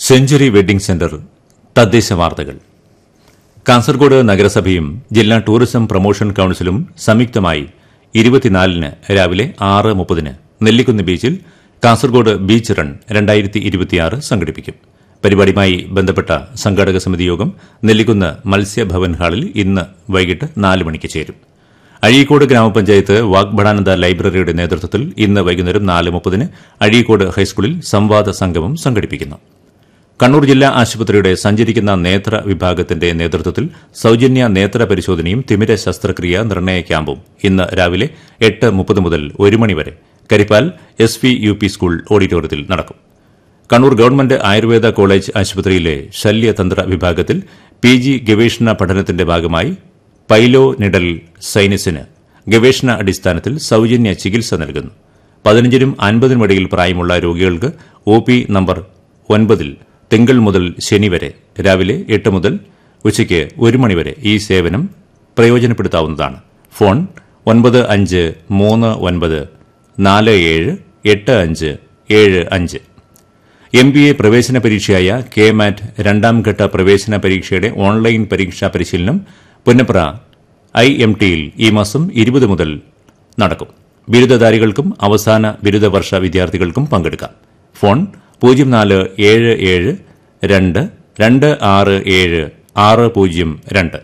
century wedding centre തദ്ദേശ വാർത്തകൾ കാസർഗോഡ് നഗരസഭയും ജില്ലാ ടൂറിസം പ്രൊമോഷൻ കൌൺസിലും സംയുക്തമായി ഇരുപത്തിനാലിന് രാവിലെ ആറ് മുപ്പതിന് നെല്ലിക്കുന്ന് ബീച്ചിൽ കാസർഗോഡ് ബീച്ച് റൺ രണ്ടായിരത്തി ഇരുപത്തിയാറ് സംഘടിപ്പിക്കും പരിപാടിയുമായി ബന്ധപ്പെട്ട സംഘാടക സമിതി യോഗം നെല്ലിക്കുന്ന് മത്സ്യഭവൻ ഹാളിൽ ഇന്ന് വൈകിട്ട് നാല് മണിക്ക് ചേരും അഴീക്കോട് ഗ്രാമപഞ്ചായത്ത് വാഗ്ഭടാനന്ദ ലൈബ്രറിയുടെ നേതൃത്വത്തിൽ ഇന്ന് വൈകുന്നേരം നാല് മുപ്പതിന് അഴീക്കോട് ഹൈസ്കൂളിൽ സംവാദ സംഗമം സംഘടിപ്പിക്കുന്നു കണ്ണൂർ ജില്ലാ ആശുപത്രിയുടെ സഞ്ചരിക്കുന്ന നേത്ര വിഭാഗത്തിന്റെ നേതൃത്വത്തിൽ സൌജന്യ നേത്ര പരിശോധനയും തിമിര ശസ്ത്രക്രിയ നിർണയ ക്യാമ്പും ഇന്ന് രാവിലെ എട്ട് മുപ്പത് മുതൽ ഒരു മണിവരെ Karippal S V U P school ഓഡിറ്റോറിയത്തിൽ നടക്കും കണ്ണൂർ ഗവൺമെന്റ് ആയുർവേദ കോളേജ് ആശുപത്രിയിലെ ശല്യതന്ത്ര വിഭാഗത്തിൽ പി ജി ഗവേഷണ പഠനത്തിന്റെ ഭാഗമായി പൈലോ നിഡൽ സൈനസിന് ഗവേഷണ അടിസ്ഥാനത്തിൽ സൌജന്യ ചികിത്സ നൽകുന്നു പതിനഞ്ചിനും അൻപതിനും ഇടയിൽ പ്രായമുള്ള രോഗികൾക്ക് ഒ പി നമ്പർ ഒൻപതിൽ തിങ്കൾ മുതൽ ശനി വരെ രാവിലെ എട്ട് മുതൽ ഉച്ചയ്ക്ക് ഒരു മണിവരെ ഈ സേവനം പ്രയോജനപ്പെടുത്താവുന്നതാണ് ഫോൺ ഒൻപത് അഞ്ച് മൂന്ന് ഒൻപത് നാല് ഏഴ് എട്ട് അഞ്ച് ഏഴ് അഞ്ച് എം ബി എ പ്രവേശന പരീക്ഷയായ കെ മാറ്റ് രണ്ടാം ഘട്ട പ്രവേശന പരീക്ഷയുടെ ഓൺലൈൻ പരീക്ഷാ പരിശീലനം പുന്നപ്ര ഐ എം ടിയിൽ ഈ മാസം ഇരുപത് മുതൽ നടക്കും ബിരുദധാരികൾക്കും അവസാന ബിരുദ വർഷ വിദ്യാർത്ഥികൾക്കും പങ്കെടുക്കാം ഫോൺ പൂജ്യം നാല് ഏഴ് ഏഴ് രണ്ട് രണ്ട് ആറ് ഏഴ് ആറ് പൂജ്യം രണ്ട്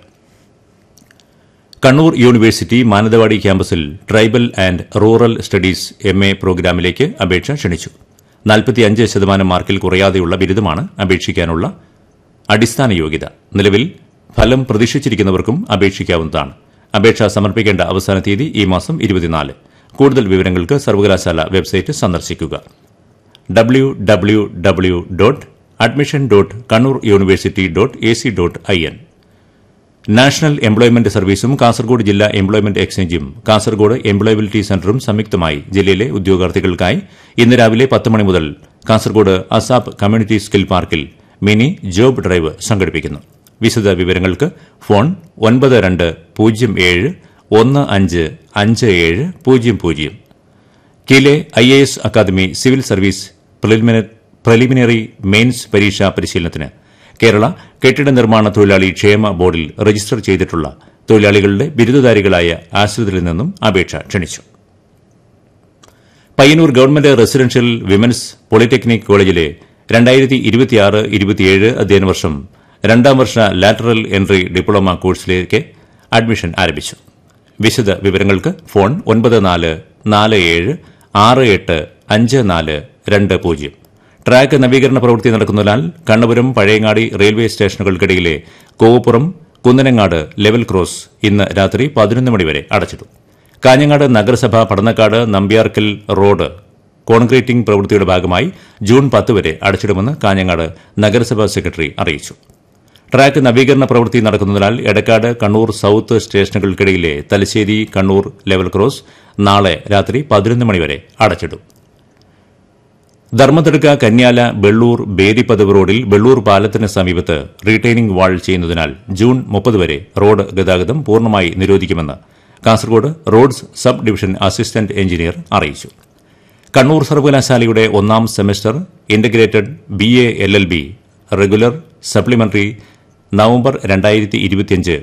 കണ്ണൂർ യൂണിവേഴ്സിറ്റി മാനന്തവാടി ക്യാമ്പസിൽ tribal and rural studies M A പ്രോഗ്രാമിലേക്ക് അപേക്ഷ ക്ഷണിച്ചു നാൽപ്പത്തിയഞ്ച് ശതമാനം മാർക്കിൽ കുറയാതെയുള്ള ബിരുദമാണ് അപേക്ഷിക്കാനുള്ള അടിസ്ഥാന യോഗ്യത നിലവിൽ ഫലം പ്രതീക്ഷിച്ചിരിക്കുന്നവർക്കും അപേക്ഷിക്കാവുന്നതാണ് അപേക്ഷ സമർപ്പിക്കേണ്ട അവസാന തീയതി ഈ മാസം ഇരുപത്തിനാല് കൂടുതൽ വിവരങ്ങൾക്ക് സർവകലാശാല വെബ്സൈറ്റ് സന്ദർശിക്കുക W W W dot admission dot Kannur university dot A C dot I N national employment സർവീസും കാസർഗോഡ് ജില്ലാ എംപ്ലോയ്മെന്റ് എക്സ്ചേഞ്ചും കാസർഗോഡ് എംപ്ലോയബിലിറ്റി സെന്ററും സംയുക്തമായി ജില്ലയിലെ ഉദ്യോഗാർത്ഥികൾക്കായി ഇന്ന് രാവിലെ പത്ത് മണി മുതൽ കാസർഗോഡ് അസാബ് കമ്മ്യൂണിറ്റി സ്കിൽ പാർക്കിൽ മിനി ജോബ് ഡ്രൈവ് സംഘടിപ്പിക്കുന്നു വിശദ വിവരങ്ങൾക്ക് ഫോൺ ഒൻപത് രണ്ട് പൂജ്യം ഏഴ് ഒന്ന് അഞ്ച് അഞ്ച് ഏഴ് പൂജ്യം പൂജ്യം കീലെ I A S academy civil service preliminary mains പരീക്ഷാ പരിശീലനത്തിന് കേരള കെട്ടിട നിർമ്മാണ തൊഴിലാളി ക്ഷേമ ബോർഡിൽ രജിസ്റ്റർ ചെയ്തിട്ടുള്ള തൊഴിലാളികളുടെ ബിരുദധാരികളായ ആശ്രിതരിൽ നിന്നും അപേക്ഷ ക്ഷണിച്ചു Payyanur government residential women's polytechnic കോളേജിലെ രണ്ടായിരത്തി ഇരുപത്തിയാറ് ഇരുപത്തിയേഴ് അധ്യയന വർഷം രണ്ടാം വർഷ ലാറ്ററൽ എൻട്രി ഡിപ്ലോമ കോഴ്സിലേക്ക് അഡ്മിഷൻ ആരംഭിച്ചു വിശദ വിവരങ്ങൾക്ക് ഫോൺ ഒൻപത് നാല് നാല് ഏഴ് ആറ് എട്ട് അഞ്ച് നാല് രണ്ട് പൂജ്യം ട്രാക്ക് നവീകരണ പ്രവൃത്തി നടക്കുന്നതിനാൽ കണ്ണപുരം പഴയങ്ങാടി റെയിൽവേ സ്റ്റേഷനുകൾക്കിടയിലെ കോവപ്പുറം കുന്നനങ്ങാട് ലെവൽ ക്രോസ് ഇന്ന് രാത്രി പതിനൊന്ന് മണിവരെ അടച്ചിട്ടു കാഞ്ഞങ്ങാട് നഗരസഭ പടന്നക്കാട് നമ്പ്യാർക്കൽ റോഡ് കോൺക്രീറ്റിംഗ് പ്രവൃത്തിയുടെ ഭാഗമായി ജൂൺ പത്ത് വരെ അടച്ചിടുമെന്ന് കാഞ്ഞങ്ങാട് നഗരസഭാ സെക്രട്ടറി അറിയിച്ചു ട്രാക്ക് നവീകരണ പ്രവൃത്തി നടക്കുന്നതിനാൽ എടക്കാട് കണ്ണൂർ സൌത്ത് സ്റ്റേഷനുകൾക്കിടയിലെ തലശ്ശേരി കണ്ണൂർ ലെവൽ ക്രോസ് നാളെ രാത്രി പതിനൊന്ന് മണിവരെ അടച്ചിടും ധർമ്മത്തെടുക്ക കന്യാല ബെള്ളൂർ ബേരിപ്പതിവ് റോഡിൽ ബെള്ളൂർ പാലത്തിന് സമീപത്ത് റീറ്റെയിനിംഗ് വാൾ ചെയ്യുന്നതിനാൽ ജൂൺ മുപ്പത് വരെ റോഡ് ഗതാഗതം പൂർണ്ണമായി നിരോധിക്കുമെന്ന് Kasaragod roads sub division assistant engineer അറിയിച്ചു കണ്ണൂർ സർവകലാശാലയുടെ ഒന്നാം semester integrated B A L L B regular supplementary November രണ്ടായിരത്തി ഇരുപത്തിയഞ്ച്